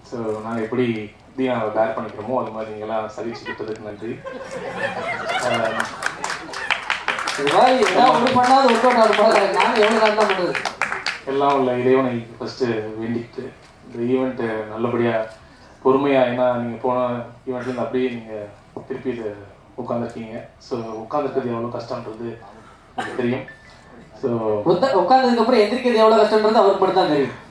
so நாங்கள் எப்படி தீனாவை பேர் பண்ணிக்கிறோமோ அது மாதிரி நீங்களாம் சகிச்சுக்கிட்டதுக்கு நன்றி அஹ், இது மாதிரி ஏதாவது ஒன்று பண்ணாது ஒர்க் அவுட் ஆகும் போது நானும் எவ்வளோ நேரம் தான் பண்ணுறது எல்லாம் உள்ள இறைவனை ஃபஸ்ட்டு வேண்டிக்கிட்டு இந்த ஈவெண்ட்டு நல்லபடியாக பொறுமையாக ஏன்னா நீங்கள் போன ஈவெண்ட்லேருந்து அப்படியே நீங்கள் திருப்பி இது உட்காந்துருக்கீங்க ஸோ உட்காந்துருக்கிறது எவ்வளோ கஷ்டன்றது எனக்கு தெரியும் ஸோ உட்காந்ததுக்கு அப்புறம் எந்திரிக்கிறது எவ்வளோ கஷ்டன்றது அவருக்கு மட்டும் தான் தெரியும்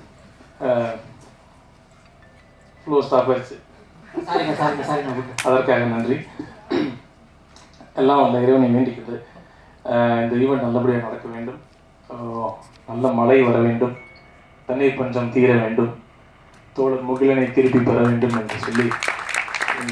ஃப்ளோ ஸ்டாப் ஆயிடுச்சு சாரிங்க சாரிங்க சாரிங்க விட்டு அதற்காக நன்றி எல்லாம் அந்த இறைவனை வேண்டிக்கிட்டு அஹ் இந்த ஈவெண்ட் நல்லபடியாக நடக்க வேண்டும் அஹ் நல்ல மழை வர வேண்டும் தண்ணீர் பஞ்சம் தீர வேண்டும் தோழர் முகிலனை திருப்பி பெற வேண்டும் என்று சொல்லி இந்த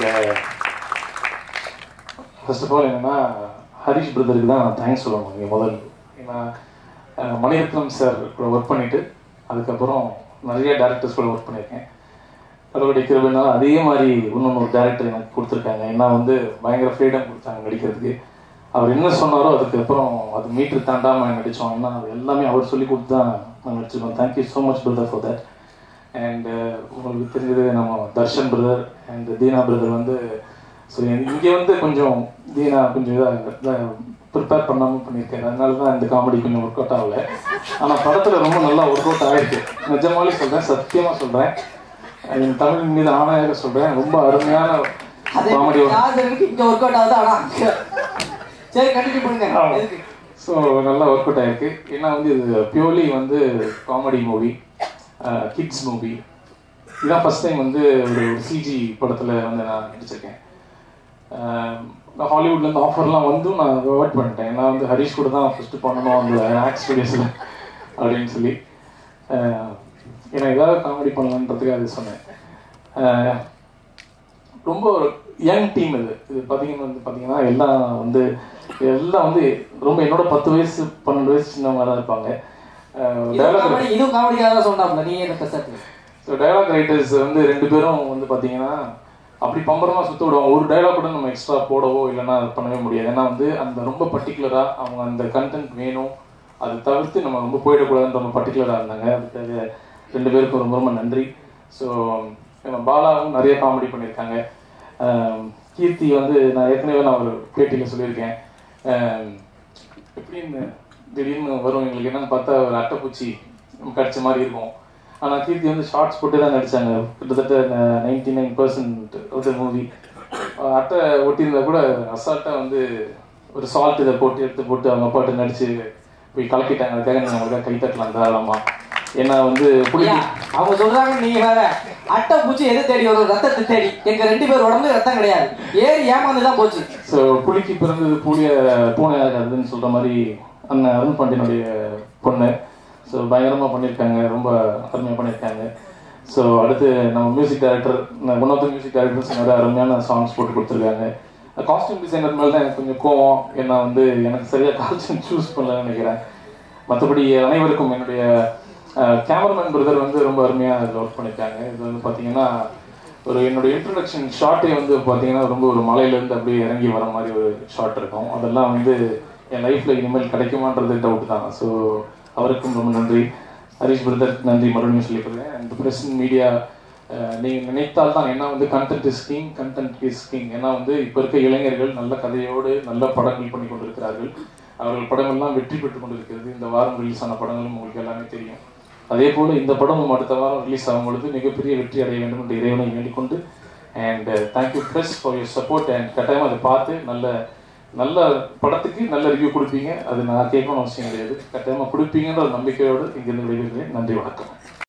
ஃபர்ஸ்ட் ஆஃப் ஆல் என்னன்னா ஹரிஷ் பிரதருக்கு தான் நான் தேங்க்ஸ் சொல்லணும் இங்கே முதல் ஏன்னா அஹ் மணிரத்னம் சார் கூட ஒர்க் பண்ணிட்டு அதுக்கப்புறம் நிறைய டேரக்டர்ஸ் கூட ஒர்க் பண்ணியிருக்கேன் கடவுளுடைய கிருபைனால அதே மாதிரி இன்னொன்று ஒரு டேரக்டர் எனக்கு கொடுத்துருக்காங்க ஏன்னா வந்து பயங்கர ஃப்ரீடம் கொடுத்தாங்க நடிக்கிறதுக்கு அவர் என்ன சொன்னாரோ அதுக்கப்புறம் அது மீட்டர் தாண்டாமல் நடித்தோம் ஏன்னா அது எல்லாமே அவர் சொல்லி கொடுத்து தான் நாங்கள் நடிச்சிருக்கோம் thank you so much brother for that and உங்களுக்கு தெரிஞ்சது நம்ம Darshan brother and Deena brother வந்து ஸோ இங்கே வந்து கொஞ்சம் தீனா கொஞ்சம் இதாக ப்ரிப்பேர் பண்ணாமல் பண்ணியிருக்காரு அதனால தான் இந்த காமெடி கொஞ்சம் ஒர்க் அவுட் ஆகல ஆனால் படத்தில் ரொம்ப நல்லா ஒர்க் அவுட் ஆகிருக்கு நிஜமாலே சொல்கிறேன் சத்தியமாக சொல்கிறேன் என் தமிழ் மீது ஆணையாக சொல்கிறேன் ரொம்ப அருமையான அது காமெடி யார் இருக்கு இங்கே ஒர்க் அவுட் ஆகுது ஆனால் அங்கே சரி கண்டினியூ பண்ணுங்க எதுக்கு ஸோ நல்லா ஒர்க் அவுட் ஆயிருக்கு ஏன்னா வந்து இது பியூர்லி வந்து காமெடி மூவி கிட்ஸ் மூவி இதான் ஃபர்ஸ்ட் டைம் வந்து ஒரு சிஜி படத்தில் வந்து நான் நடிச்சிருக்கேன் ஆஹ் நான் ஹாலிவுட்லேருந்து ஆஃபர்லாம் வந்தும் நான் அவாய்ட் பண்ணிட்டேன் ஏன்னா வந்து ஹரிஷ் கூட தான் ஃபஸ்ட்டு பண்ணணும் அந்த ஆக்ட் ஸ்டுடியோஸில் அப்படின்னு சொல்லி ஆஹ் ஏன்னா ஏதாவது காமெடி பண்ணலான்றதுக்காக அது சொன்னேன் ஆஹ் ரொம்ப யங் டீம் இது இது பார்த்தீங்கன்னா வந்து பார்த்தீங்கன்னா எல்லாம் வந்து எல்லாம் வந்து ரொம்ப என்னோட பத்து வயசு பன்னெண்டு வயசு சின்னவங்க தான் இருப்பாங்க இதுவும் டயலாக் காமெடி இதுவும் காமெடியாக தான் சொன்னாப்ல நீ என்ன பேசுறது ஸோ டயலாக் ரைட்டர்ஸ் வந்து ரெண்டு பேரும் வந்து பார்த்தீங்கன்னா அப்படி பம்பரமா சுத்த விடுவாங்க ஒரு டயலாக் கூட நம்ம எக்ஸ்ட்ரா போடவோ இல்லைன்னா அது பண்ணவே முடியாது ஏன்னா வந்து அந்த ரொம்ப பர்டிகுலராக அவங்க அந்த கண்டென்ட் வேணும் அது தவிர்த்து நம்ம ரொம்ப போயிடக்கூடாதுன்னு ரொம்ப பர்டிகுலராக இருந்தாங்க அதுக்காக ரெண்டு பேருக்கும் ரொம்ப ரொம்ப நன்றி ஸோ நம்ம பாலாவும் நிறைய காமெடி பண்ணியிருக்காங்க ஆம், கீர்த்தி வந்து நான் ஏற்கனவே நான் ஒரு பேட்டியில் சொல்லியிருக்கேன் ஆம், எப்படின்னு திடீர்னு வரும் எங்களுக்கு என்னன்னு பார்த்தா ஒரு அட்டைப்பூச்சி கடிச்ச மாதிரி இருக்கும் ஆனால் கீர்த்தி வந்து ஷார்ட்ஸ் போட்டு தான் நடிச்சாங்க கிட்டத்தட்ட நைன்டி நைன் பர்சன்ட் ஒரு மூவி அட்டை ஒட்டியிருந்தா கூட அசால்ட்டாக வந்து ஒரு சால்ட் இதை போட்டு எடுத்து போட்டு அவங்க பாட்டு நடிச்சு போய் கலக்கிட்டாங்க அதுக்காக நீங்கள் அவங்களுக்காக கை தட்டலாம் தாராளமா ஏன்னா வந்து புளி ஐயா, அவங்க சொல்றாங்க நீங்க வேற அட்டை பூச்சி எது தேடி வரும் ரத்தத்தை தேடி எங்க ரெண்டு பேர் உடம்புல ரத்தம் கிடையாது ஏறி ஏமாந்து தான் போச்சு ஸோ புலிக்கு பிறந்தது புளிய பூனை ஆகாதுன்னு சொல்ற மாதிரி அண்ணன் அருண் பாண்டியனுடைய பொண்ணு ஸோ பயங்கரமாக பண்ணியிருக்காங்க ரொம்ப அருமையாக பண்ணியிருக்காங்க ஸோ அடுத்து நம்ம music director one of the music directors நிறைய அருமையான சாங்ஸ் போட்டு கொடுத்துருக்காங்க காஸ்டியூம் டிசைனர் மேலே தான் எனக்கு கொஞ்சம் கோவம் ஏன்னா வந்து எனக்கு சரியாக காஸ்டியூம் சூஸ் பண்ணலன்னு நினைக்கிறேன் மற்றபடி அனைவருக்கும் என்னுடைய கேமராமேன் பிரதர் வந்து ரொம்ப அருமையாக இதில் ஒர்க் பண்ணியிருக்காங்க இது வந்து பார்த்தீங்கன்னா ஒரு என்னுடைய இன்ட்ரடக்ஷன் ஷார்ட்டே வந்து பார்த்தீங்கன்னா ரொம்ப ஒரு மலையிலேருந்து அப்படியே இறங்கி வர மாதிரி ஒரு ஷார்ட் இருக்கும் அதெல்லாம் வந்து என் லைஃப்பில் இனிமேல் கிடைக்குமான்றது டவுட் தான் ஸோ அவருக்கும் ரொம்ப நன்றி ஹரிஷ் பிரதர் நன்றி மறுபடியும் சொல்லிக்கிறேன் அண்ட் ப்ரெஸ் மீடியா நீங்கள் நினைத்தால் தான் ஏன்னா வந்து content is king content is king ஏன்னா வந்து இப்போ இருக்க இளைஞர்கள் நல்ல கதையோடு நல்ல படங்கள் பண்ணி கொண்டிருக்கிறார்கள் அவர்கள் படங்கள்லாம் வெற்றி பெற்று கொண்டிருக்கிறது இந்த வாரம் ரிலீஸ் ஆன படங்களும் உங்களுக்கு எல்லாமே தெரியும் அதே போல இந்த படமும் அடுத்த வாரம் ரிலீஸ் ஆகும் பொழுது மிகப்பெரிய வெற்றி அடைய வேண்டும் என்று இறைவனை வேண்டிக்கொண்டு and thank you press for your support and கட்டாயமாக அதை பார்த்து நல்ல நல்ல படத்துக்கு நல்ல ரிவ்யூ கொடுப்பீங்க அது நான் கேட்கணும்னு அவசியம் கிடையாது கட்டாயமாக கொடுப்பீங்கன்ற ஒரு நம்பிக்கையோடு இங்கிருந்து விடைபெறுகிறேன் நன்றி வணக்கம்